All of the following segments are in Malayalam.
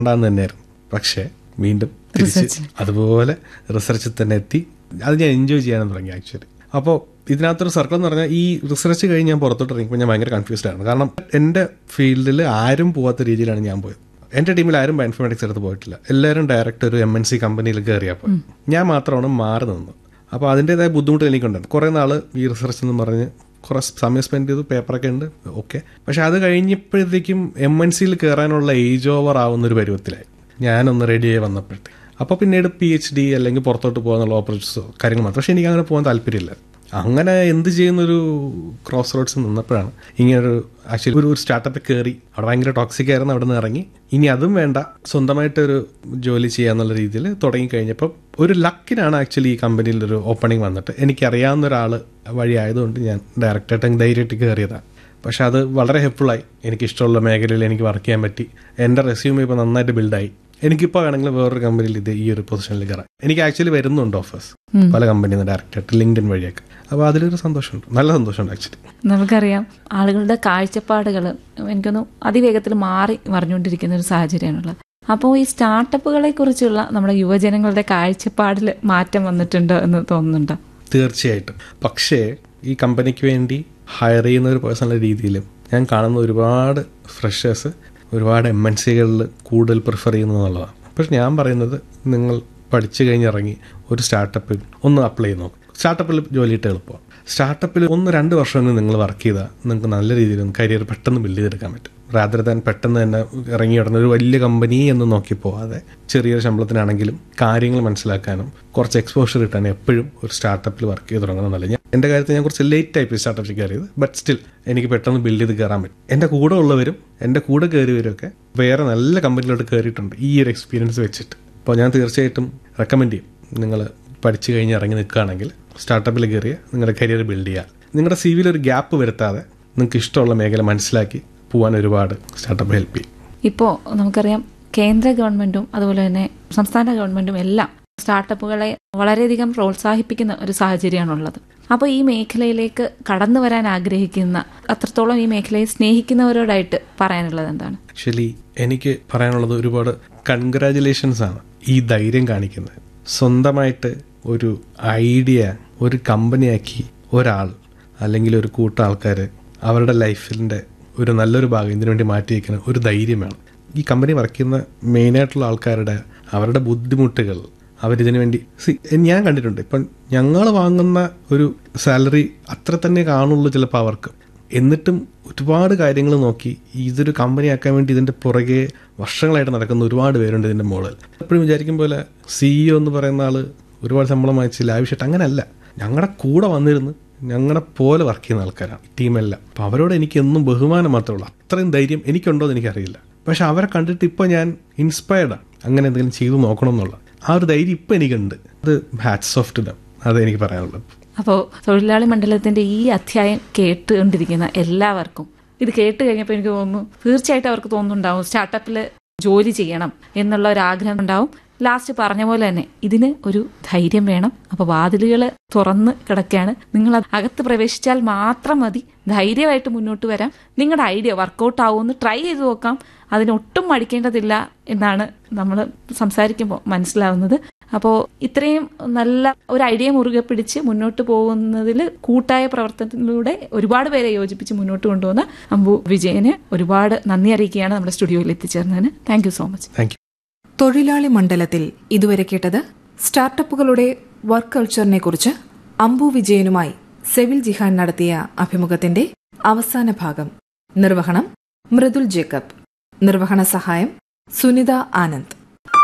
ഉണ്ടാകുന്ന തന്നെയായിരുന്നു പക്ഷേ വീണ്ടും തിരിച്ച് അതുപോലെ റിസർച്ചിൽ തന്നെ എത്തി അത് ഞാൻ എൻജോയ് ചെയ്യാനും തുടങ്ങി ആക്ച്വലി അപ്പോൾ ഇതിനകത്തൊരു സർക്കിൾ എന്ന് പറഞ്ഞാൽ ഈ റിസർച്ച് കഴിഞ്ഞ് ഞാൻ പുറത്തോട്ട് ഇറങ്ങിയപ്പോൾ ഞാൻ ഭയങ്കര കൺഫ്യൂസ്ഡ് ആണ് കാരണം എൻ്റെ ഫീൽഡിൽ ആരും പോകാത്ത രീതിയിലാണ് ഞാൻ പോയത് എൻ്റെ ടീമിൽ ആരും ബയോഇൻഫോർമാറ്റിക്സ് എടുത്ത് പോയിട്ടില്ല എല്ലാവരും ഡയറക്റ്റ് ഒരു എം എൻ സി കമ്പനിയിൽ കയറിയാൽ പോയി ഞാൻ മാത്രമാണ് മാറി നിന്നത് അപ്പോൾ അതിൻ്റെതായ ബുദ്ധിമുട്ട് എനിക്കുണ്ടായിരുന്നു കുറേ നാൾ ഈ റിസർച്ച് എന്ന് പറഞ്ഞ് കുറേ സമയം സ്പെൻഡ് ചെയ്തു പേപ്പറൊക്കെ ഉണ്ട് ഓക്കെ പക്ഷെ അത് കഴിഞ്ഞപ്പോഴത്തേക്കും എം എൻ സിയിൽ കയറാനുള്ള ഏജ് ഓവർ ആവുന്ന ഒരു പരുവത്തിലായി ഞാനൊന്ന് റെഡിയായി വന്നപ്പോഴത്തേക്ക് അപ്പോൾ പിന്നീട് പി എച്ച് ഡി അല്ലെങ്കിൽ പുറത്തോട്ട് പോകാനുള്ള ഓപ്പർച്യൂണിറ്റീസോ കാര്യങ്ങൾ മാത്രം പക്ഷെ എനിക്ക് അങ്ങനെ പോകാൻ താല്പര്യമില്ല അങ്ങനെ എന്ത് ചെയ്യുന്നൊരു ക്രോസ് റോഡ്സ് നിന്നപ്പോഴാണ് ഇങ്ങനൊരു ആക്ച്വലി ഒരു സ്റ്റാർട്ടപ്പിൽ കയറി അവിടെ ഭയങ്കര ടോക്സിക് ആയിരുന്നു അവിടെ നിന്ന് ഇറങ്ങി ഇനി അതും വേണ്ട സ്വന്തമായിട്ടൊരു ജോലി ചെയ്യാന്നുള്ള രീതിയിൽ തുടങ്ങി കഴിഞ്ഞപ്പോൾ ഒരു ലക്കിനാണ് ആക്ച്വലി ഈ കമ്പനിയിൽ ഒരു ഓപ്പണിംഗ് വന്നിട്ട് എനിക്കറിയാവുന്ന ഒരാൾ വഴി ആയതുകൊണ്ട് ഞാൻ ഡയറക്റ്റായിട്ട് ധൈര്യമായിട്ട് കയറിയതാണ് പക്ഷെ അത് വളരെ ഹെൽപ്ഫുള്ളായി എനിക്ക് ഇഷ്ടമുള്ള മേഖലയിൽ എനിക്ക് വർക്ക് ചെയ്യാൻ പറ്റി എൻ്റെ റെസ്യൂം ഇപ്പോൾ നന്നായിട്ട് ബിൽഡായി എനിക്കിപ്പോൾ വേണമെങ്കിൽ വേറൊരു കമ്പനിയിൽ ഇത് ഈ ഒരു പൊസിഷനിൽ കയറാം എനിക്ക് ആക്ച്വലി വരുന്നുണ്ട് ഓഫേഴ്സ് പല കമ്പനിയിൽ നിന്ന് ഡയറക്റ്റായിട്ട് ലിങ്ക്ഡിൻ വഴിയൊക്കെ അപ്പോൾ അതിലൊരു സന്തോഷമുണ്ട് നല്ല സന്തോഷമുണ്ട് ആക്ച്വലി നമുക്കറിയാം ആളുകളുടെ കാഴ്ചപ്പാടുകൾ എനിക്കൊന്ന് അതിവേഗത്തിൽ മാറി മറിഞ്ഞുകൊണ്ടിരിക്കുന്ന ഒരു സാഹചര്യമാണുള്ളത് അപ്പോൾ ഈ സ്റ്റാർട്ടപ്പുകളെ കുറിച്ചുള്ള നമ്മുടെ യുവജനങ്ങളുടെ കാഴ്ചപ്പാടിൽ മാറ്റം വന്നിട്ടുണ്ടോ എന്ന് തോന്നുന്നുണ്ടോ തീർച്ചയായിട്ടും പക്ഷേ ഈ കമ്പനിക്ക് വേണ്ടി ഹയർ ചെയ്യുന്ന ഒരു പേഴ്സൺ എന്ന രീതിയിലും ഞാൻ കാണുന്ന ഒരുപാട് ഫ്രഷേഴ്സ് ഒരുപാട് എം എൻ സികളിൽ കൂടുതൽ പ്രിഫർ ചെയ്യുന്നു എന്നുള്ളതാണ് പക്ഷെ ഞാൻ പറയുന്നത് നിങ്ങൾ പഠിച്ചു കഴിഞ്ഞിറങ്ങി ഒരു സ്റ്റാർട്ടപ്പിൽ ഒന്ന് അപ്ലൈ ചെയ്ത് നോക്കും സ്റ്റാർട്ടപ്പിൽ ജോലിയിട്ട് എളുപ്പമാണ് സ്റ്റാർട്ടപ്പിൽ ഒന്ന് രണ്ട് വർഷമെങ്കിലും നിങ്ങൾ വർക്ക് ചെയ്താൽ നിങ്ങൾക്ക് നല്ല രീതിയിൽ കരിയർ പെട്ടെന്ന് ബിൽഡ് ചെയ്തെടുക്കാൻ പറ്റും റാദർ ദാൻ പെട്ടെന്ന് തന്നെ ഇറങ്ങി ഉടനെ ഒരു വലിയ കമ്പനി എന്ന് നോക്കി പോവാതെ ചെറിയൊരു ശമ്പളത്തിനാണെങ്കിലും കാര്യങ്ങൾ മനസ്സിലാക്കാനും കുറച്ച് എക്സ്പോഷർ കിട്ടാനും എപ്പോഴും ഒരു സ്റ്റാർട്ടപ്പിൽ വർക്ക് ചെയ്ത് തുടങ്ങണം നല്ല ഞാൻ എൻ്റെ കാര്യത്തിൽ ഞാൻ കുറച്ച് ലേറ്റ് ടൈപ്പ് സ്റ്റാർട്ടപ്പിൽ കയറിയത് ബട്ട് സ്റ്റിൽ എനിക്ക് പെട്ടെന്ന് ബിൽഡ് ചെയ്ത് കയറാൻ പറ്റും എൻ്റെ കൂടെ ഉള്ളവരും എൻ്റെ കൂടെ കയറിയവരൊക്കെ വേറെ നല്ല കമ്പനിയിലോട്ട് കയറിയിട്ടുണ്ട് ഈ ഒരു എക്സ്പീരിയൻസ് വെച്ചിട്ട് അപ്പോൾ ഞാൻ തീർച്ചയായിട്ടും റെക്കമെൻഡ് ചെയ്യും നിങ്ങൾ പഠിച്ചു കഴിഞ്ഞ് ഇറങ്ങി നിൽക്കുകയാണെങ്കിൽ സ്റ്റാർട്ടപ്പിൽ കയറിയ നിങ്ങളുടെ കരിയർ ബിൽഡ് ചെയ്യുക നിങ്ങളുടെ സി വിയിൽ ഒരു ഗ്യാപ്പ് വരുത്താതെ നിങ്ങൾക്ക് ഇഷ്ടമുള്ള മേഖല മനസ്സിലാക്കി പോകാൻ ഒരുപാട് സ്റ്റാർട്ടപ്പ് ഹെൽപ്പ് ചെയ്യും ഇപ്പോൾ നമുക്കറിയാം കേന്ദ്ര ഗവൺമെന്റും അതുപോലെ തന്നെ സംസ്ഥാന ഗവൺമെന്റും എല്ലാം സ്റ്റാർട്ടപ്പുകളെ വളരെയധികം പ്രോത്സാഹിപ്പിക്കുന്ന ഒരു സാഹചര്യമാണുള്ളത് അപ്പോൾ ഈ മേഖലയിലേക്ക് കടന്നു വരാൻ ആഗ്രഹിക്കുന്ന അത്രത്തോളം ഈ മേഖലയെ സ്നേഹിക്കുന്നവരോടായിട്ട് പറയാനുള്ളത് എന്താണ് ആക്ച്വലി എനിക്ക് പറയാനുള്ളത് ഒരുപാട് കൺഗ്രാചുലേഷൻസ് ആണ് ഈ ധൈര്യം കാണിക്കുന്നത് സ്വന്തമായിട്ട് ഒരു ഐഡിയ ഒരു കമ്പനിയാക്കി ഒരാൾ അല്ലെങ്കിൽ ഒരു കൂട്ടം ആൾക്കാർ അവരുടെ ലൈഫിൻ്റെ ഒരു നല്ലൊരു ഭാഗം ഇതിനു വേണ്ടി മാറ്റി വയ്ക്കുന്ന ഒരു ധൈര്യം വേണം ഈ കമ്പനി വർക്ക് ചെയ്യുന്ന മെയിനായിട്ടുള്ള ആൾക്കാരുടെ അവരുടെ ബുദ്ധിമുട്ടുകൾ അവരിതിനു വേണ്ടി സി ഞാൻ കണ്ടിട്ടുണ്ട് ഇപ്പം ഞങ്ങൾ വാങ്ങുന്ന ഒരു സാലറി അത്ര തന്നെ കാണുള്ളൂ ചിലപ്പോൾ അവർക്ക് എന്നിട്ടും ഒരുപാട് കാര്യങ്ങൾ നോക്കി ഇതൊരു കമ്പനി ആക്കാൻ വേണ്ടി ഇതിന്റെ പുറകെ വർഷങ്ങളായിട്ട് നടക്കുന്ന ഒരുപാട് പേരുണ്ട് ഇതിന്റെ മുകളിൽ എപ്പോഴും വിചാരിക്കും പോലെ സിഇഒ എന്ന് പറയുന്ന ആള് ഒരുപാട് ശമ്പളം വാങ്ങിച്ച് ലാവിഷായിട്ട് അങ്ങനെയല്ല ഞങ്ങളുടെ കൂടെ വന്നിരുന്ന് ഞങ്ങളുടെ പോലെ വർക്ക് ചെയ്യുന്ന ആൾക്കാരാണ് ടീമെല്ലാം അപ്പോൾ അവരോട് എനിക്ക് എന്നും ബഹുമാനം മാത്രമേ ഉള്ളൂ അത്രയും ധൈര്യം എനിക്കുണ്ടോ എന്ന് എനിക്കറിയില്ല പക്ഷെ അവരെ കണ്ടിട്ട് ഇപ്പോൾ ഞാൻ ഇൻസ്പയർഡാണ് അങ്ങനെ എന്തെങ്കിലും ചെയ്തു നോക്കണം എന്നുള്ള ആ ഒരു ധൈര്യം ഇപ്പം എനിക്കുണ്ട് അത് ഹാറ്റ്സ് ഓഫ് ടു ദം അത് എനിക്ക് പറയാനുള്ളത് അപ്പോൾ തൊഴിലാളി മണ്ഡലത്തിന്റെ ഈ അധ്യായം കേട്ടുകൊണ്ടിരിക്കുന്ന എല്ലാവർക്കും ഇത് കേട്ട് കഴിഞ്ഞപ്പോൾ എനിക്ക് തോന്നുന്നു തീർച്ചയായിട്ടും അവർക്ക് തോന്നുന്നുണ്ടാവും സ്റ്റാർട്ടപ്പിൽ ജോലി ചെയ്യണം എന്നുള്ള ഒരു ആഗ്രഹം ഉണ്ടാവും ലാസ്റ്റ് പറഞ്ഞ പോലെ തന്നെ ഇതിന് ഒരു ധൈര്യം വേണം അപ്പോൾ വാതിലുകൾ തുറന്ന് കിടക്കുകയാണ് നിങ്ങൾ അകത്ത് പ്രവേശിച്ചാൽ മാത്രം മതി ധൈര്യമായിട്ട് മുന്നോട്ട് വരാം നിങ്ങളുടെ ഐഡിയ വർക്കൗട്ട് ആവുമെന്ന് ട്രൈ ചെയ്ത് നോക്കാം അതിനൊട്ടും മടിക്കേണ്ടതില്ല എന്നാണ് നമ്മൾ സംസാരിക്കുമ്പോൾ മനസ്സിലാവുന്നത് അപ്പോൾ ഇത്രയും നല്ല ഒരു ഐഡിയ മുറുകെ പിടിച്ച് മുന്നോട്ട് പോകുന്നതിൽ കൂട്ടായ പ്രവർത്തനത്തിലൂടെ ഒരുപാട് പേരെ യോജിപ്പിച്ച് മുന്നോട്ട് കൊണ്ടുവന്ന അമ്പു വിജയന് ഒരുപാട് നന്ദി അറിയിക്കുകയാണ് നമ്മുടെ സ്റ്റുഡിയോയിൽ എത്തിച്ചേർന്നതിന് thank you so much thank you തൊഴിലാളി മണ്ഡലത്തിൽ ഇതുവരെ കേട്ടത് സ്റ്റാർട്ടപ്പുകളുടെ വർക്ക് കൾച്ചറിനെ കുറിച്ച് അംബു വിജയനുമായി സെവിൽ ജിഹാൻ നടത്തിയ അഭിമുഖത്തിന്റെ അവസാന ഭാഗം നിർവഹണം മൃദുൽ ജേക്കബ് നിർവഹണ സഹായം സുനിത ആനന്ദ്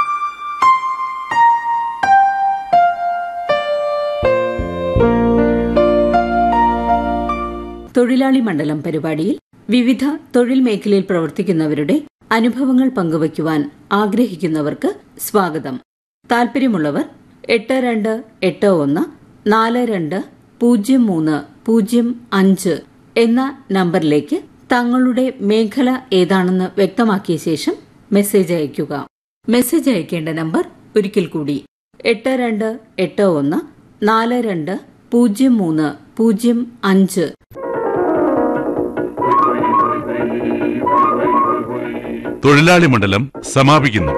തൊഴിലാളി മണ്ഡലം പരിപാടിയിൽ വിവിധ തൊഴിൽ മേഖലയിൽ പ്രവർത്തിക്കുന്നവരുടെ അനുഭവങ്ങൾ പങ്കുവയ്ക്കുവാൻ ആഗ്രഹിക്കുന്നവർക്ക് സ്വാഗതം താൽപര്യമുള്ളവർ എട്ട് രണ്ട് എട്ട് ഒന്ന് നാല് രണ്ട് പൂജ്യം മൂന്ന് പൂജ്യം അഞ്ച് എന്ന നമ്പറിലേക്ക് തങ്ങളുടെ മേഖല ഏതാണെന്ന് വ്യക്തമാക്കിയ ശേഷം മെസ്സേജ് അയയ്ക്കുക മെസ്സേജ് അയക്കേണ്ട നമ്പർ ഒരിക്കൽ കൂടി എട്ട് രണ്ട് എട്ട് ഒന്ന് നാല് രണ്ട് പൂജ്യം മൂന്ന് പൂജ്യം അഞ്ച് തൊഴിലാളി മണ്ഡലം സമാപിക്കുന്നു